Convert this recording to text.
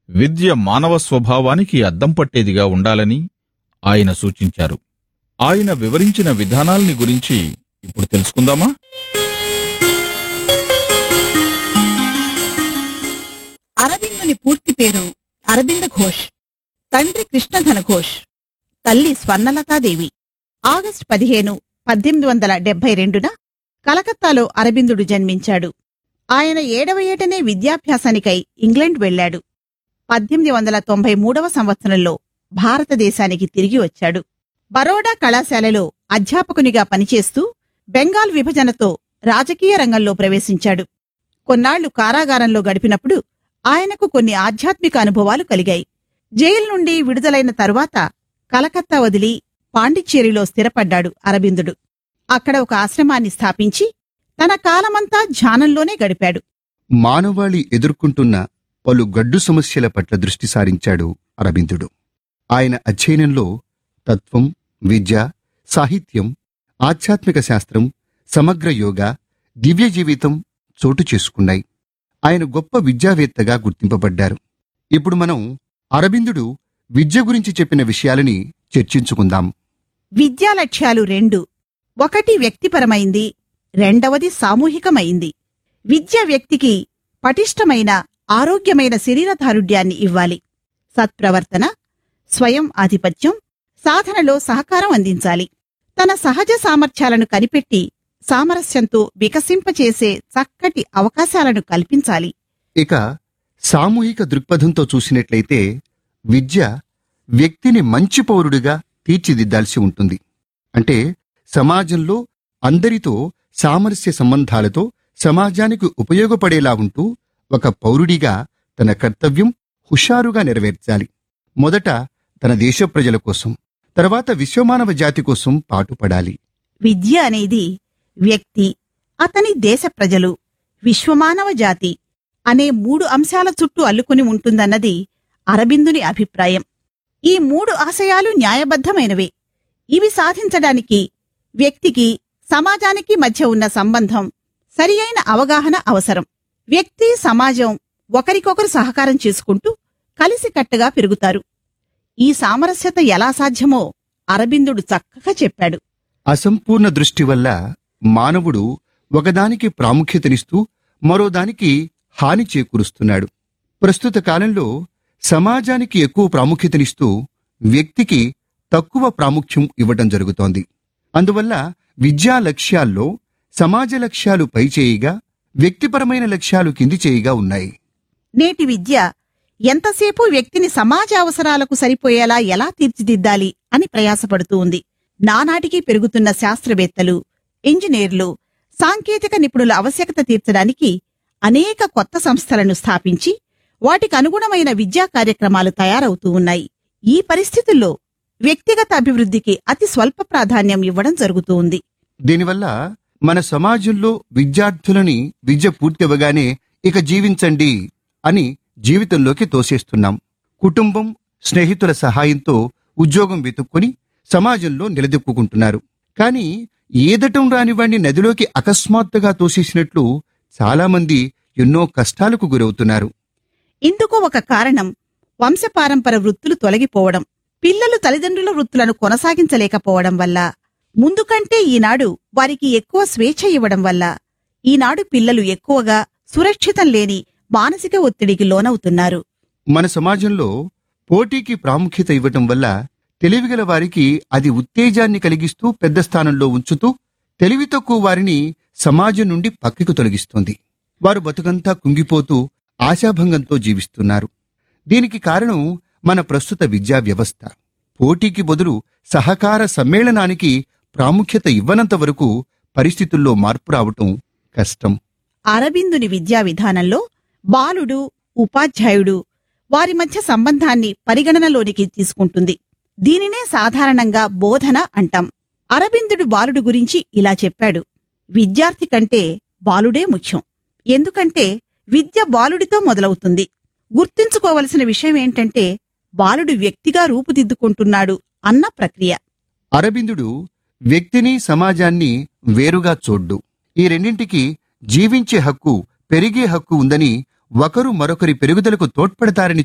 విద్య మానవ స్వభావానికి అద్దం పట్టేదిగా ఉండాలని ఆయన సూచించారు ఆయన వివరించిన విధానాల్ని గురించి ఇప్పుడు తెలుసుకుందామా అరవిందుని పూర్తి పేరు అరవింద ఘోష్ తండ్రి కృష్ణధన ఘోష్ తల్లి స్వర్ణలతాదేవి ఆగస్టు పదిహేను పద్దెనిమిది వందల డెబ్బై రెండున కలకత్తాలో అరవిందుడు జన్మించాడు ఆయన ఏడవ ఏటనే విద్యాభ్యాసానికై ఇంగ్లండ్ వెళ్ళాడు పద్దెనిమిది వందల తొంభై మూడవ సంవత్సరంలో భారతదేశానికి తిరిగి వచ్చాడు బరోడా కళాశాలలో అధ్యాపకునిగా పనిచేస్తూ బెంగాల్ విభజనతో రాజకీయ రంగంలో ప్రవేశించాడు కొన్నాళ్లు కారాగారంలో గడిపినప్పుడు ఆయనకు కొన్ని ఆధ్యాత్మిక అనుభవాలు కలిగాయి జైలు నుండి విడుదలైన తరువాత కలకత్తా వదిలి పాండిచ్చేరిలో స్థిరపడ్డాడు అరవిందుడు అక్కడ ఒక ఆశ్రమాన్ని స్థాపించి తన కాలమంతా ధ్యానంలోనే గడిపాడు మానవాళి ఎదుర్కొంటున్న పలు గడ్డు సమస్యల పట్ల దృష్టి సారించాడు అరవిందుడు ఆయన అధ్యయనంలో తత్వం విద్య సాహిత్యం ఆధ్యాత్మిక శాస్త్రం సమగ్ర యోగా దివ్య జీవితం చోటు చేసుకున్నాయి ఆయన గొప్ప విద్యావేత్తగా గుర్తింపబడ్డారు ఇప్పుడు మనం అరవిందుడు విద్య గురించి చెప్పిన విషయాలని చర్చించుకుందాం విద్యా లక్ష్యాలు రెండు ఒకటి వ్యక్తిపరమైంది రెండవది సామూహికమైంది విద్య వ్యక్తికి పటిష్టమైన ఆరోగ్యమైన శరీరదారుఢ్యాన్ని ఇవ్వాలి సత్ప్రవర్తన స్వయం ఆధిపత్యం సాధనలో సహకారం అందించాలి తన సహజ సామర్థ్యాలను కనిపెట్టి సామరస్యంతో వికసింపచేసే చక్కటి అవకాశాలను కల్పించాలి ఇక సామూహిక దృక్పథంతో చూసినట్లయితే విద్య వ్యక్తిని మంచి పౌరుడిగా తీర్చిదిద్దాల్సి ఉంటుంది అంటే సమాజంలో అందరితో సామరస్య సంబంధాలతో సమాజానికి ఉపయోగపడేలా ఉంటూ ఒక పౌరుడిగా తన కర్తవ్యం హుషారుగా నెరవేర్చాలి మొదట తన దేశ ప్రజల కోసం తర్వాత విశ్వమానవ జాతి కోసం పాటుపడాలి విద్య అనేది వ్యక్తి అతని దేశ ప్రజలు విశ్వమానవ జాతి అనే మూడు అంశాల చుట్టూ అల్లుకుని ఉంటుందన్నది అరబిందుని అభిప్రాయం ఈ మూడు ఆశయాలు న్యాయబద్ధమైనవే ఇవి సాధించడానికి వ్యక్తికి సమాజానికి మధ్య ఉన్న సంబంధం సరియైన అవగాహన అవసరం వ్యక్తి సమాజం ఒకరికొకరు సహకారం చేసుకుంటూ కలిసికట్టుగా పెరుగుతారు ఈ సామరస్యత ఎలా సాధ్యమో అరబిందుడు చక్కగా చెప్పాడు అసంపూర్ణ దృష్టి వల్ల మానవుడు ఒకదానికి ప్రాముఖ్యతనిస్తూ మరోదానికి హాని చేకూరుస్తున్నాడు ప్రస్తుత కాలంలో సమాజానికి ఎక్కువ ప్రాముఖ్యతనిస్తూ వ్యక్తికి తక్కువ ప్రాముఖ్యం ఇవ్వటం జరుగుతోంది అందువల్ల విద్యా లక్ష్యాల్లో సమాజ లక్ష్యాలు పైచేయిగా వ్యక్తిపరమైన లక్ష్యాలు కింది చేయిగా ఉన్నాయి నేటి విద్య ఎంతసేపు వ్యక్తిని సమాజ అవసరాలకు సరిపోయేలా ఎలా తీర్చిదిద్దాలి అని ప్రయాసపడుతూ ఉంది నానాటికి పెరుగుతున్న శాస్త్రవేత్తలు ఇంజనీర్లు సాంకేతిక నిపుణుల ఆవశ్యకత తీర్చడానికి అనేక కొత్త సంస్థలను స్థాపించి వాటికి అనుగుణమైన విద్యా కార్యక్రమాలు తయారవుతూ ఉన్నాయి ఈ పరిస్థితుల్లో వ్యక్తిగత అభివృద్ధికి అతి స్వల్ప ప్రాధాన్యం ఇవ్వడం జరుగుతూ ఉంది దీనివల్ల మన సమాజంలో విద్యార్థులని విద్య పూర్తవగానే ఇక జీవించండి అని జీవితంలోకి తోసేస్తున్నాం కుటుంబం స్నేహితుల సహాయంతో ఉద్యోగం వెతుక్కొని సమాజంలో నిలదొక్కుంటున్నారు కానీ ఏదటం రానివాణ్ణి నదిలోకి అకస్మాత్తుగా తోసేసినట్లు చాలామంది ఎన్నో కష్టాలకు గురవుతున్నారు ఇందుకు ఒక కారణం వంశపారంపర వృత్తులు తొలగిపోవడం పిల్లలు తల్లిదండ్రుల వృత్తులను కొనసాగించలేకపోవడం వల్ల ముందు కంటే ఈనాడు వారికి ఎక్కువ స్వేచ్ఛ ఇవ్వడం వల్ల ఈనాడు పిల్లలు ఎక్కువగా సురక్షితం లేని మానసిక ఒత్తిడికి లోనవుతున్నారు మన సమాజంలో పోటీకి ప్రాముఖ్యత ఇవ్వటం వల్ల తెలివిగల వారికి అది ఉత్తేజాన్ని కలిగిస్తూ పెద్ద స్థానంలో ఉంచుతూ తెలివి తక్కువ వారిని సమాజం నుండి పక్కకు తొలగిస్తోంది వారు బతుకంతా కుంగిపోతూ ఆశాభంగంతో జీవిస్తున్నారు దీనికి కారణం మన ప్రస్తుత విద్యా వ్యవస్థ పోటీకి బదులు సహకార సమ్మేళనానికి ప్రాముఖ్యత ఇవ్వనంత వరకు పరిస్థితుల్లో మార్పు రావటం కష్టం అరబిందుని విద్యా విధానంలో బాలుడు ఉపాధ్యాయుడు వారి మధ్య సంబంధాన్ని పరిగణనలోనికి తీసుకుంటుంది దీనినే సాధారణంగా బోధన అంటాం అరబిందుడు బాలుడు గురించి ఇలా చెప్పాడు విద్యార్థి కంటే బాలుడే ముఖ్యం ఎందుకంటే విద్య బాలుడితో మొదలవుతుంది గుర్తుంచుకోవలసిన విషయం ఏంటంటే బాలుడు వ్యక్తిగా రూపుదిద్దుకుంటున్నాడు అన్న ప్రక్రియ అరబిందుడు వ్యక్తిని సమాజాన్ని వేరుగా చూడ్డు ఈ రెండింటికి జీవించే హక్కు పెరిగే హక్కు ఉందని ఒకరు మరొకరి పెరుగుదలకు తోడ్పడతారని